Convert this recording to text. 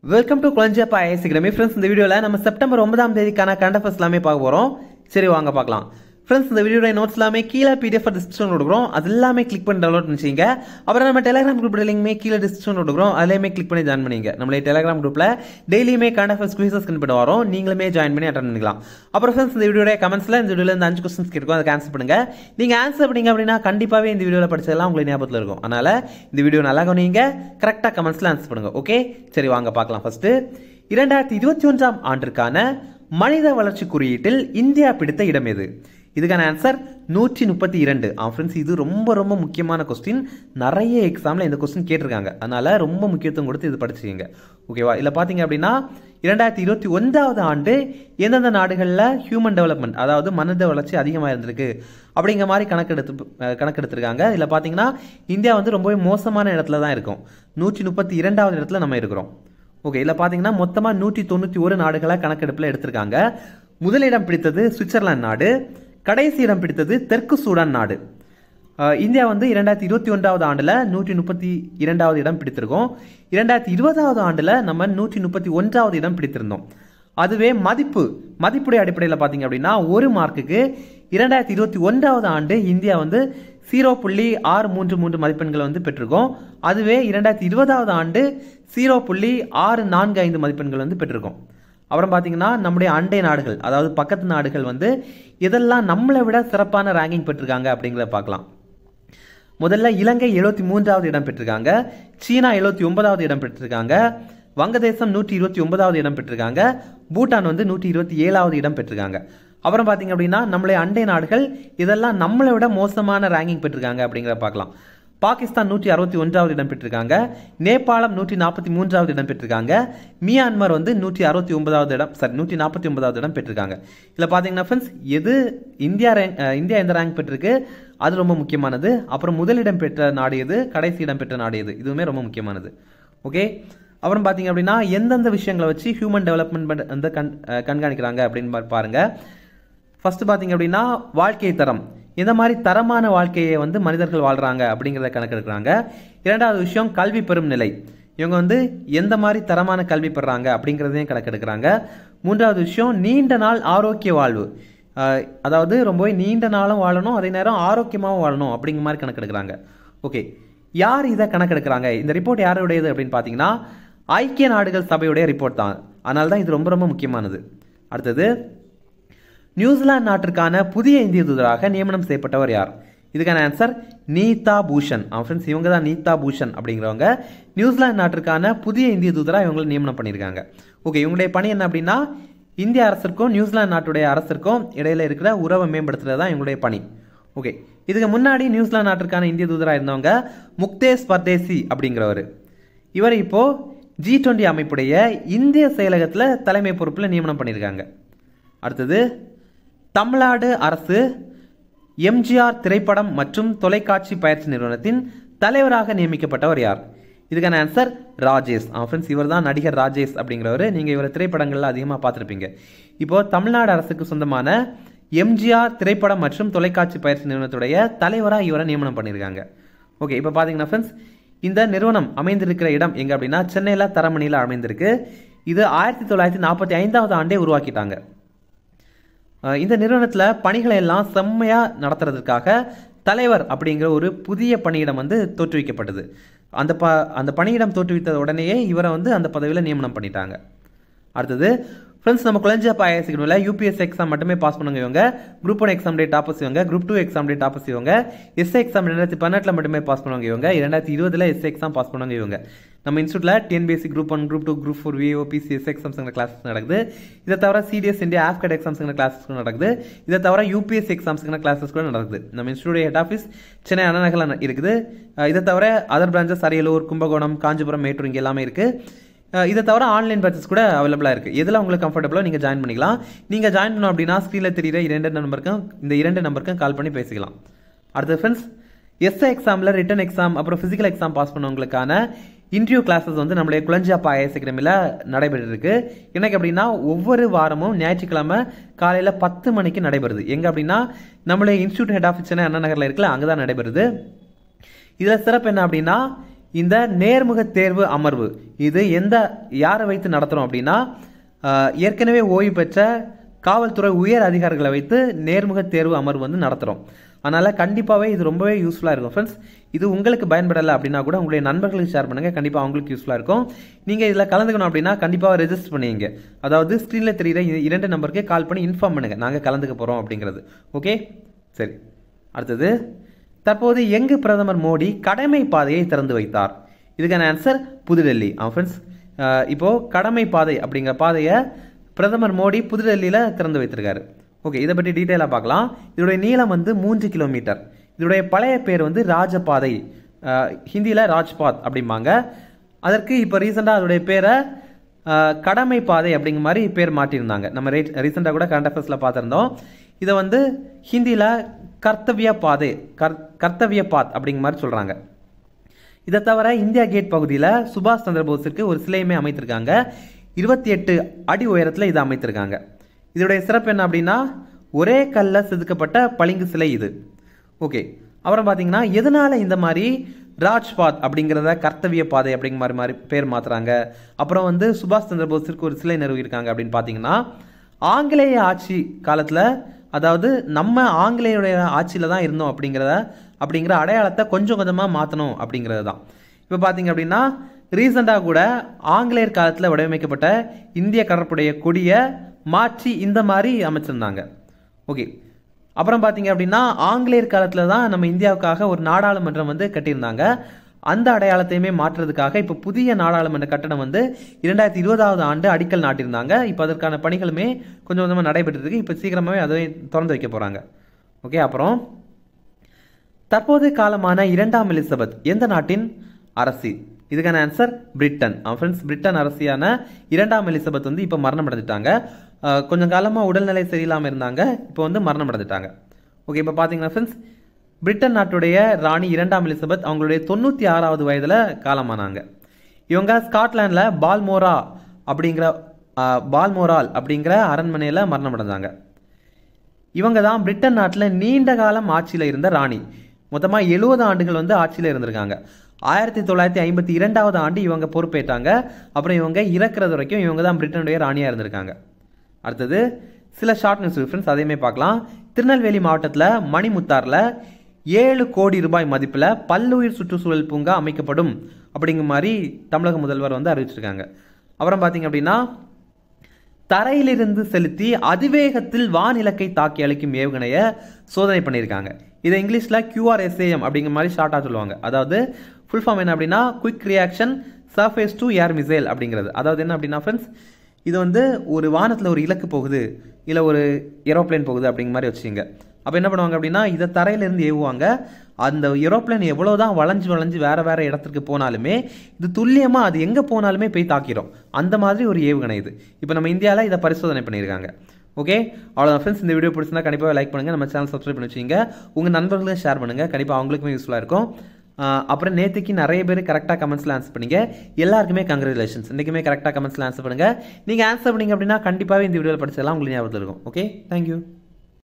welcome to குழஞ்சப்பா IAS academy friends இந்த வீடியோவில் நம்ம செப்டம்பர் ஒன்பதாம் தேதிக்கான கரண்ட் அஃபேர்ஸ் எல்லாமே பார்க்க போகிறோம் சரி வாங்க பார்க்கலாம் ஃப்ரெண்ட்ஸ் இந்த வீடியோட நோட்ஸ் எல்லாமே கீழே பிடிஎஃப் டிஸ்கிரிப்ஷன் கொடுக்குறோம் அது எல்லாமே கிளிக் பண்ணி டவுன்லோட் பண்ணிச்சிங்க அப்புறம் நம்ம டெலிகிராம் குரூப் லிங்க்மே கீழே டிஸ்கிரிப்ஷன் கொடுக்குறோம் அதுலேயுமே கிளிக் பண்ணி ஜாயின் பண்ணிங்க நம்மளே டெலிகிராம் குரூப்பில் டெய்லியுமே கரண்ட் அஃபேர்ஸ் குவிசஸ் கண்டு வரோம் நீங்களுமே ஜாயின் பண்ணி அட்டன் பண்ணிக்கலாம் அப்புறம் ஃப்ரெண்ட்ஸ் இந்த வீடியோட கமெண்ட்ஸில் இந்த வீடியோவில் இந்த அஞ்சு கொஸ்டின்ஸ் இருக்கும் அதை ஆன்சர் பண்ணுங்க நீங்கள் ஆன்சர் பண்ணீங்க அப்படின்னா கண்டிப்பாகவே இந்த வீடியோவில் படிச்சதெல்லாம் உங்களுக்கு ஞாபகத்தில் இருக்கும் அதனால் இந்த வீடியோ நல்லா கவனிங்க கரெக்டாக கமெண்ட்ஸில் ஆன்சர் பண்ணுங்க ஓகே சரி வாங்க பார்க்கலாம் ஃபர்ஸ்ட் இரண்டாயிரத்தி இருபத்தி ஒன்றாம் ஆண்டிற்கான மனித வளர்ச்சி குறியீட்டில் இந்தியா பிடித்த இடம் எது இதுக்கான ஆன்சர் நூற்றி முப்பத்தி இரண்டு ஃப்ரெண்ட்ஸ் இது ரொம்ப ரொம்ப முக்கியமான கொஸ்டின் நிறைய எக்ஸாமில் இந்த கொஸ்டின் கேட்டிருக்காங்க அதனால ரொம்ப முக்கியத்துவம் கொடுத்து இது படிச்சுக்கோங்க ஓகேவா இல்லை பார்த்தீங்க அப்படின்னா இரண்டாயிரத்தி இருபத்தி ஒன்றாவது ஆண்டு எந்தெந்த நாடுகளில் ஹியூமன் டெவலப்மெண்ட் அதாவது மனித வளர்ச்சி அதிகமாக இருந்திருக்கு அப்படிங்கிற மாதிரி கணக்கெடுத்து அஹ், கணக்கெடுத்திருக்காங்க இதில் பார்த்தீங்கன்னா இந்தியா வந்து ரொம்பவே மோசமான இடத்துல தான் இருக்கும் நூற்றி முப்பத்தி இரண்டாவது இடத்துல நம்ம இருக்கிறோம் ஓகே இதில் பார்த்தீங்கன்னா மொத்தமாக நூற்றி தொண்ணூற்றி ஒரு நாடுகளை கணக்கெடுப்பில் எடுத்திருக்காங்க முதலிடம் பிடித்தது சுவிட்சர்லாந்து நாடு கடைசி இடம் பிடித்தது தெற்கு சூடான் நாடு அஹ், இந்தியா வந்து இரண்டாயிரத்தி இருபத்தி ஒன்றாவது ஆண்டில் நூற்றி முப்பத்தி இரண்டாவது இடம் பிடித்திருக்கோம் இரண்டாயிரத்தி இருபதாவது ஆண்டில் நம்ம நூற்றி முப்பத்தி ஒன்றாவது இடம் பிடித்திருந்தோம் அதுவே மதிப்பு மதிப்புடைய அடிப்படையில் பார்த்தீங்க அப்படின்னா ஒரு மார்க்குக்கு இரண்டாயிரத்தி இருபத்தி ஒன்றாவது ஆண்டு இந்தியா வந்து ஜீரோ புள்ளி ஆறு மூன்று மூன்று மதிப்பெண்களை வந்து பெற்றிருக்கோம் அதுவே இரண்டாயிரத்தி இருபதாவது ஆண்டு ஜீரோ புள்ளி ஆறு நான்கு ஐந்து மதிப்பெண்கள் வந்து பெற்றிருக்கோம் அப்புறம் பார்த்தீங்கன்னா நம்முடைய அண்டை நாடுகள் அதாவது பக்கத்து நாடுகள் வந்து இதெல்லாம் நம்மளை விட சிறப்பான ரேங்கிங் பெற்றிருக்காங்க அப்படிங்கிறத பார்க்கலாம் முதல்ல இலங்கை எழுபத்தி மூன்றாவது இடம் பெற்றிருக்காங்க சீனா எழுபத்தி ஒன்பதாவது இடம் பெற்றிருக்காங்க வங்கதேசம் நூற்றி இருபத்தி ஒன்பதாவது இடம் பெற்றிருக்காங்க பூட்டான் வந்து நூற்றி இருபத்தி ஏழாவது இடம் பெற்றிருக்காங்க அப்புறம் பார்த்தீங்க அப்படின்னா நம்மளுடைய அண்டை நாடுகள் இதெல்லாம் நம்மளை விட மோசமான ரேங்கிங் பெற்றிருக்காங்க அப்படிங்கிறத பார்க்கலாம் பாகிஸ்தான் நூற்றி அறுபத்தி ஒன்றாவது இடம் பெற்றிருக்காங்க நேபாளம் நூற்றி நாற்பத்தி மூன்றாவது இடம் பெற்றிருக்காங்க மியான்மர் வந்து நூற்றி அறுபத்தி ஒன்பதாவது இடம் சாரி நூற்றி நாற்பத்தி ஒன்பதாவது இடம் பெற்றிருக்காங்க இதில் பார்த்தீங்கன்னா ஃப்ரெண்ட்ஸ் எது இந்தியா ரேங்க் அஹ், இந்தியா எந்த ரேங்க் பெற்றிருக்கு அது ரொம்ப முக்கியமானது அப்புறம் முதலிடம் பெற்ற நாடு எது கடைசி இடம் பெற்ற நாடு எது இதுவுமே ரொம்ப முக்கியமானது ஓகே அப்புறம் பார்த்தீங்க அப்படின்னா எந்தெந்த விஷயங்களை வச்சு ஹியூமன் டெவலப்மெண்ட் வந்து கண் அஹ், கண்காணிக்கிறாங்க அப்படின்னு பா- பாருங்க ஃபர்ஸ்ட் பார்த்தீங்க அப்படின்னா வாழ்க்கை தரம் எந்த மாதிரி தரமான வாழ்க்கையை வந்து மனிதர்கள் வாழ்றாங்க அப்படிங்கிறத கணக்கெடுக்கிறாங்க இரண்டாவது விஷயம் கல்வி பெறும் நிலை இவங்க வந்து எந்த மாதிரி தரமான கல்வி பெறுறாங்க அப்படிங்கிறதையும் கணக்கெடுக்கிறாங்க மூன்றாவது விஷயம் நீண்ட நாள் ஆரோக்கிய வாழ்வு அஹ், அதாவது ரொம்பவே நீண்ட நாளும் வாழணும் அதே நேரம் ஆரோக்கியமாகவும் வாழணும் அப்படிங்கிற மாதிரி கணக்கெடுக்கிறாங்க ஓகே யார் இதை கணக்கெடுக்கிறாங்க இந்த ரிப்போர்ட் யாருடையது அப்படின்னு பார்த்தீங்கன்னா ஐக்கிய நாடுகள் சபையுடைய ரிப்போர்ட் தான் அதனால தான் இது ரொம்ப ரொம்ப முக்கியமானது அடுத்தது நியூசிலாந்து நாட்டிற்கான புதிய இந்திய தூதராக நியமனம் செய்யப்பட்டவர் யார் இதுக்கான ஆன்சர் நீதா பூஷன் ஃப்ரெண்ட்ஸ் இவங்க தான் நீதா பூஷன் அப்படிங்கிறவங்க நியூசிலாந்து நாட்டிற்கான புதிய இந்திய தூதராக இவங்களை நியமனம் பண்ணியிருக்காங்க ஓகே இவங்களுடைய பணி என்ன அப்படின்னா இந்திய அரசிற்கும் நியூசிலாந்து நாட்டுடைய அரசிற்கும் இடையில இருக்கிற உறவை மேம்படுத்துறது தான் இவங்களுடைய பணி ஓகே இதுக்கு முன்னாடி நியூசிலாந்து நாட்டிற்கான இந்திய தூதராக இருந்தவங்க முக்தேஷ் பர்தேசி அப்படிங்கிறவர் இவர் இப்போ ஜி டுவெண்ட்டி அமைப்புடைய இந்திய செயலகத்தில் தலைமை பொறுப்பில் நியமனம் பண்ணியிருக்காங்க அடுத்தது தமிழ்நாடு அரசு எம்ஜிஆர் திரைப்படம் மற்றும் தொலைக்காட்சி பயிற்சி நிறுவனத்தின் தலைவராக நியமிக்கப்பட்டவர் யார் இதுக்கான ஆன்சர் ராஜேஷ் ஃப்ரெண்ட்ஸ் இவர் தான் நடிகர் ராஜேஷ் அப்படிங்கிறவர் நீங்கள் இவரை திரைப்படங்கள்ல அதிகமாக பார்த்துருப்பீங்க இப்போ தமிழ்நாடு அரசுக்கு சொந்தமான எம்ஜிஆர் திரைப்படம் மற்றும் தொலைக்காட்சி பயிற்சி நிறுவனத்துடைய தலைவராக இவரை நியமனம் பண்ணியிருக்காங்க ஓகே இப்போ பார்த்தீங்கன்னா ஃப்ரெண்ட்ஸ் இந்த நிறுவனம் அமைந்திருக்கிற இடம் எங்க அப்படின்னா சென்னையில் தரமணியில் அமைந்திருக்கு இது ஆயிரத்தி தொள்ளாயிரத்தி நாற்பத்தி ஐந்தாவது ஆண்டே உருவாக்கிட்டாங்க அஹ் இந்த நிறுவனத்தில் பணிகளை எல்லாம் செம்மையாக நடத்துறதுக்காக தலைவர் அப்படிங்கிற ஒரு புதிய பணியிடம் வந்து தோற்றுவிக்கப்பட்டது அந்த ப அந்த பணியிடம் தோற்றுவித்த உடனேயே இவரை வந்து அந்த பதவியில் நியமனம் பண்ணிட்டாங்க அடுத்தது ஃப்ரெண்ட்ஸ் நம்ம குழஞ்சப்பா ஐஎஸ்சிக்கணும்ல யூபிஎஸ் எக்ஸாம் மட்டுமே பாஸ் பண்ணுங்க இவங்க group one exam day toppers இவங்க group two exam day toppers இவங்க எஸ்ஏ எக்ஸாம் ரெண்டாயிரத்தி பதினெட்டில் மட்டுமே பாஸ் பண்ணுவாங்க இவங்க இரண்டாயிரத்தி இருபதுல எஸ்ஏ எக்ஸாம் பாஸ் பண்ணுவாங்க இவங்க நம்ம இன்ஸ்டியூட்ல TNPSC group one group two group four VO PCS எக்ஸாம்ஸுங்கிற கிளாஸஸ் நடக்குது இதை தவிர சிடிஎஸ் இந்தியா ஆஃப்கட் எக்ஸாம்ஸுங்கிற கிளாஸஸ் நடக்குது இதை தவிர யூபிஎஸ் எக்ஸாம்ஸுங்கிற கிளாஸஸ் கூட நடக்குது நம்ம இன்ஸ்டியூட் ஹெட் ஆஃபீஸ் சென்னை அண்ணநகரில் இருக்குது அஹ் இதை தவிர அதர் பிரான்ச்சஸ் அரியலூர் கும்பகோணம் காஞ்சிபுரம் மேட்டூர் இங்கே எல்லாமே இருக்குது அஹ் இதை தவிர ஆன்லைன் பேச்சஸ் கூட அவைலபிளாக இருக்குது எதில் உங்களுக்கு கம்ஃபர்டபுளோ நீங்கள் ஜாயின் பண்ணிக்கலாம் நீங்கள் ஜாயின் பண்ணோம் அப்படின்னா ஸ்க்ரீனில் தெரியுற இரண்டு நம்பருக்கும் இந்த இரண்டு நம்பருக்கும் கால் பண்ணி பேசிக்கலாம் அடுத்து ஃப்ரெண்ட்ஸ் எஸ்ஐ எக்ஸாமில் ரிட்டன் எக்ஸாம் அப்புறம் ஃபிசிக்கல் எக்ஸாம் பாஸ் பண்ணவங்களுக்கான இன்டர்வியூ கிளாஸஸ் வந்து நம்மளுடைய குளஞ்சியாப்பா ஐஎஸ் அகாடமியில் நடைபெற்று இருக்கு எனக்கு அப்படின்னா ஒவ்வொரு வாரமும் ஞாயிற்றுக்கிழமை காலையில் பத்து மணிக்கு நடைபெறுது எங்கே அப்படின்னா நம்மளுடைய இன்ஸ்டியூட் ஹெட் ஆஃபீஸ் சென்னை அண்ணா நகரில் இருக்குல்ல அங்கே தான் நடைபெறுது இதில் சிறப்பு என்ன அப்படின்னா இந்த நேர்முக தேர்வு அமர்வு இது எந்த யாரை வைத்து நடத்துகிறோம் அப்படின்னா ஆஹ், ஏற்கனவே ஓய்வு பெற்ற காவல்துறை உயர் அதிகாரிகளை வைத்து நேர்முக தேர்வு அமர்வு வந்து நடத்துகிறோம் அதனால் கண்டிப்பாகவே இது ரொம்பவே யூஸ்ஃபுல்லாக இருக்கும் ஃப்ரெண்ட்ஸ் இது உங்களுக்கு பயன்படலை அப்படின்னா கூட உங்களுடைய நண்பர்களுக்கு ஷேர் பண்ணுங்கள் கண்டிப்பாக அவங்களுக்கு யூஸ்ஃபுல்லாக இருக்கும் நீங்கள் இதில் கலந்துக்கணும் அப்படின்னா கண்டிப்பாக ரெஜிஸ்டர் பண்ணிங்க அதாவது ஸ்க்ரீனில் தெரியுற இந்த இரண்டு நம்பருக்கு கால் பண்ணி இன்ஃபார்ம் பண்ணுங்கள் நாங்கள் கலந்துக்க போகிறோம் அப்படிங்கிறது ஓகே சரி அடுத்தது தற்போது எங்கு பிரதமர் மோடி கடமை பாதையை திறந்து வைத்தார் இதுக்கான ஆன்சர் புதுடெல்லி ஆ ஃப்ரெண்ட்ஸ் இப்போது கடமை பாதை அப்படிங்கிற பாதையை பிரதமர் மோடி புதுடெல்லியில் திறந்து வைத்திருக்காரு ஓகே இதை பற்றி டீட்டெயிலாக பார்க்கலாம் இதோடைய நீளம் வந்து மூன்று கிலோமீட்டர் இதோடைய பழைய பேர் வந்து ராஜபாதை ஹிந்தியில் ராஜ்பாத் அப்படிம்பாங்க அதற்கு இப்போ ரீசெண்டாக அதோடைய பேரை அஹ், கடமை பாதை அப்படிங்கிற மாதிரி பேர் மாற்றியிருந்தாங்க நம்ம ரேட் ரீசெண்டாக கூட கரண்ட் அஃபேர்ஸில் பார்த்துருந்தோம் இதை வந்து ஹிந்தியில் கர்த்தவிய பாதை கர் கர்த்தவிய பாத் அப்படிங்கிற மாதிரி சொல்கிறாங்க இதை தவிர இந்தியா கேட் பகுதியில் சுபாஷ் சந்திர போஸுக்கு ஒரு சிலையுமே அமைத்திருக்காங்க இருபத்தி எட்டு அடி உயரத்தில் இதை அமைத்திருக்காங்க இதோடைய சிறப்பு என்ன அப்படின்னா ஒரே கல்ல செதுக்கப்பட்ட பளிங்கு சிலை இது ஓகே அப்புறம் பார்த்தீங்கன்னா எதனால இந்த மாதிரி ராஜ்பாத் அப்படிங்கிறத கர்த்தவிய பாதை அப்படிங்கிற மாதிரி மாதிரி பேர் மாத்துறாங்க அப்புறம் வந்து சுபாஷ் சந்திர போஸிற்கு ஒரு சிலை நிறுவியிருக்காங்க அப்படின்னு பார்த்தீங்கன்னா ஆங்கிலேய ஆட்சி காலத்தில் அதாவது நம்ம ஆங்கிலேயருடைய ஆட்சியில் தான் இருந்தோம் அப்படிங்கிறத அப்படிங்கிற அடையாளத்தை கொஞ்சம் கொஞ்சமாக மாற்றணும் அப்படிங்கிறது தான் இப்போ பார்த்தீங்க அப்படின்னா ரீசெண்டாக கூட ஆங்கிலேயர் காலத்தில் வடிவமைக்கப்பட்ட இந்திய கடற்படைய கொடியை மாற்றி இந்த மாதிரி அமைச்சிருந்தாங்க ஓகே அப்புறம் பார்த்தீங்க அப்படின்னா ஆங்கிலேயர் காலத்தில் தான் நம்ம இந்தியாவுக்காக ஒரு நாடாளுமன்றம் வந்து கட்டியிருந்தாங்க அந்த அடையாளத்தையுமே மாற்றுறதுக்காக இப்போ புதிய நாடாளுமன்ற கட்டடம் வந்து இரண்டாயிரத்தி இருபதாவது ஆண்டு அடிக்கல் நாட்டியிருந்தாங்க இப்போ அதற்கான பணிகளுமே கொஞ்சம் கொஞ்சமாக நடைபெற்றிருக்கு இப்போ சீக்கிரமாகவே அதை திறந்து வைக்க போகிறாங்க ஓகே அப்புறம் தற்போது காலமான இரண்டாம் எலிசபெத் எந்த நாட்டின் அரசி இதுக்கான ஆன்சர் பிரிட்டன் ஃப்ரெண்ட்ஸ் பிரிட்டன் அரசியான இரண்டாம் எலிசபெத் வந்து இப்போ மரணம் அடைஞ்சிட்டாங்க அஹ், கொஞ்சம் காலமாக உடல்நிலை சரியில்லாமல் இருந்தாங்க இப்போ வந்து மரணம் அடைஞ்சிட்டாங்க ஓகே இப்போ பார்த்தீங்கன்னா ஃப்ரெண்ட்ஸ் பிரிட்டன் நாட்டுடைய ராணி இரண்டாம் எலிசபெத் அவங்களுடைய தொண்ணூற்றி ஆறாவது வயதில் காலமானாங்க இவங்க ஸ்காட்லாண்டில் பால்மோரா அப்படிங்கிற அஹ், பால்மோரால் அப்படிங்கிற அரண்மனையில் மரணம் அடைஞ்சாங்க இவங்க தான் பிரிட்டன் நாட்டில் நீண்ட காலம் ஆட்சியில் இருந்த ராணி மொத்தமாக எழுபது ஆண்டுகள் வந்து ஆட்சியில் இருந்திருக்காங்க ஆயிரத்தி தொள்ளாயிரத்தி ஐம்பத்தி இரண்டாவது ஆண்டு இவங்க பொறுப்பேற்றாங்க அப்புறம் இவங்க இறக்குறது வரைக்கும் இவங்க தான் பிரிட்டனுடைய ராணியாக இருந்திருக்காங்க அடுத்தது சில ஷார்ட் நியூஸ் ஃப்ரெண்ட்ஸ் அதையுமே பார்க்கலாம் திருநெல்வேலி மாவட்டத்தில் மணிமுத்தாரில் ஏழு கோடி ரூபாய் மதிப்பில் பல்லுயிர் சுற்றுச்சூழல் பூங்கா அமைக்கப்படும் அப்படிங்கிற மாதிரி தமிழக முதல்வர் வந்து அறிவிச்சிருக்காங்க அப்புறம் பார்த்தீங்க அப்படின்னா தரையிலிருந்து செலுத்தி அதிவேகத்தில் வானிலக்கை தாக்கி அளிக்கும் ஏவுகணையை சோதனை பண்ணியிருக்காங்க இதை இங்கிலீஷில் QRSAM அப்படிங்கிற மாதிரி ஷார்ட்டாக சொல்லுவாங்க அதாவது ஃபுல் ஃபார்ம் என்ன அப்படின்னா quick reaction surface to air missile அப்படிங்கிறது அதாவது என்ன அப்படின்னா ஃப்ரெண்ட்ஸ் இது வந்து ஒரு வானத்தில் ஒரு இலக்கு போகுது இல்லை ஒரு ஏரோப்ளேன் போகுது அப்படிங்கிற மாதிரி வச்சுங்க அப்போ என்ன பண்ணுவாங்க அப்படின்னா இதை தரையிலேருந்து ஏவுவாங்க அந்த ஏரோப்ளேன் எவ்வளோ தான் வளைஞ்சு வளைஞ்சு வேற வேற இடத்துக்கு போனாலுமே இது துல்லியமாக அது எங்கே போனாலுமே போய் தாக்கிடும் அந்த மாதிரி ஒரு ஏவுகணை இது இப்போ நம்ம இந்தியாவில் இதை பரிசோதனை பண்ணியிருக்காங்க ஓகே அவ்வளோதான் ஃப்ரெண்ட்ஸ் இந்த வீடியோ பிடிச்சிருந்தா கண்டிப்பாக லைக் பண்ணுங்கள் நம்ம சேனல் சப்ஸ்கிரைப் பண்ணி வச்சுங்க உங்கள் நண்பர்களுக்கு ஷேர் பண்ணுங்கள் கண்டிப்பாக அவங்களுக்குமே யூஸ்ஃபுல்லாக இருக்கும் ஆஹ் அப்புறம் நேற்றுக்கு நிறைய பேர் கரெக்டாக கமெண்ட்ஸில் ஆன்சர் பண்ணீங்க எல்லாருக்குமே கங்க்ராச்சுலேஷன்ஸ் இன்றைக்குமே கரெக்டாக கமெண்ட்ஸில் ஆன்சர் பண்ணுங்கள் நீங்கள் ஆன்சர் பண்ணீங்க அப்படின்னா கண்டிப்பாகவே இந்த வீடியோவில் படிச்சதெல்லாம் உங்களுக்கு ஞாபகத்தில் இருக்கும் ஓகே தேங்க்யூ